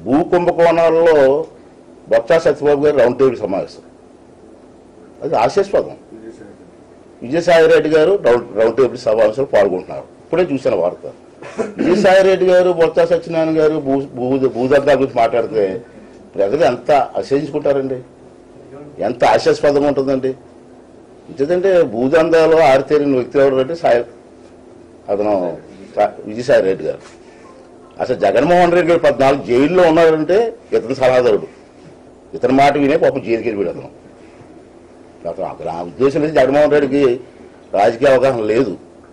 భూ కుంభకోణాల్లో బొత్స సత్యబాబు గారి round table సమావేశం అది ఆశాస్పదం విజయసాయి రెడ్డి గారు రౌండ్ రౌండ్ టేబుల్ సమావేశంలో పాల్గొంటున్నారు ఇప్పుడే చూసిన వార్త విజయసాయి రెడ్డి గారు బొత్స సత్యనారాయణ గారు భూ భూ భూదంతా గురించి మాట్లాడితే ప్రజలు ఎంత అసహించుకుంటారండి ఎంత ఆశాస్పదంగా ఉంటుందండి ఎందుకంటే భూదందాలో ఆరితేరిన వ్యక్తి ఎవరు అంటే సాయి అతను సా- విజయసాయి రెడ్డి గారు అసలు జగన్మోహన్ రెడ్డి గారు పద్నాలుగు జైల్లో ఉన్నారంటే ఇతను సలహాదారుడు ఇతని మాట వినే పాపం జైలుకి వెళ్ళిపోయాడు అతను అతను అక్కడ ఆ ఉద్దేశం లేదు జగన్మోహన్ రెడ్డికి రాజకీయ అవగాహన లేదు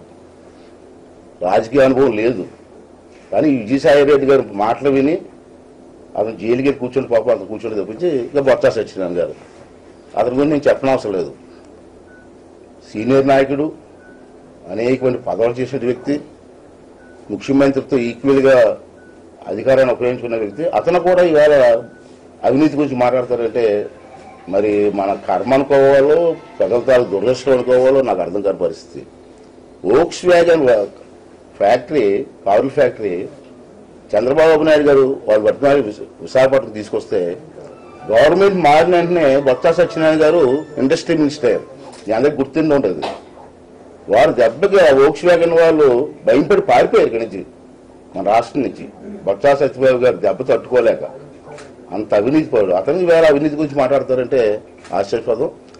రాజకీయ అనుభవం లేదు కానీ ఈ విజయసాయి రెడ్డి గారి మాటలు విని అతను జైలుకి వెళ్ళి కూర్చొని పాపం అతను కూర్చొని తప్పించి ఇక బొత్స సత్యనారాయణ గారు అతని గురించి నేను చెప్పనవసరం లేదు సీనియర్ నాయకుడు అనేకమంది పదవులు చేసిన వ్యక్తి ముఖ్యమంత్రితో ఈక్వల్గా అధికారాన్ని ఉపయోగించుకున్న వ్యక్తి అతను కూడా ఇవాళ అవినీతి గురించి మాట్లాడతారంటే మరి మన కర్మ అనుకోవాలో ప్రజల తాలూ దురదృష్టం అనుకోవాలో నాకు అర్థం కాని పరిస్థితి Volkswagen factory power factory Chandrababu Naidu గారు వాళ్ళు వర్తమాని విశాఖపట్నం తీసుకొస్తే గవర్నమెంట్ మారిన వెంటనే బొత్స సత్యనారాయణ గారు ఇండస్ట్రీ మినిస్టర్ మీ అందరికి గుర్తుండి ఉంటుంది వారు దెబ్బకి ఆ ఓక్స్ వ్యాగన్ వాళ్ళు భయపడి పారిపోయారు ఇక్కడి నుంచి మన రాష్ట్రం నుంచి బొత్స సత్యబాబు గారు దెబ్బ తట్టుకోలేక అంత అవినీతి పడు అతనికి వేరే అవినీతి గురించి మాట్లాడతారంటే ఆశ్చర్యపదం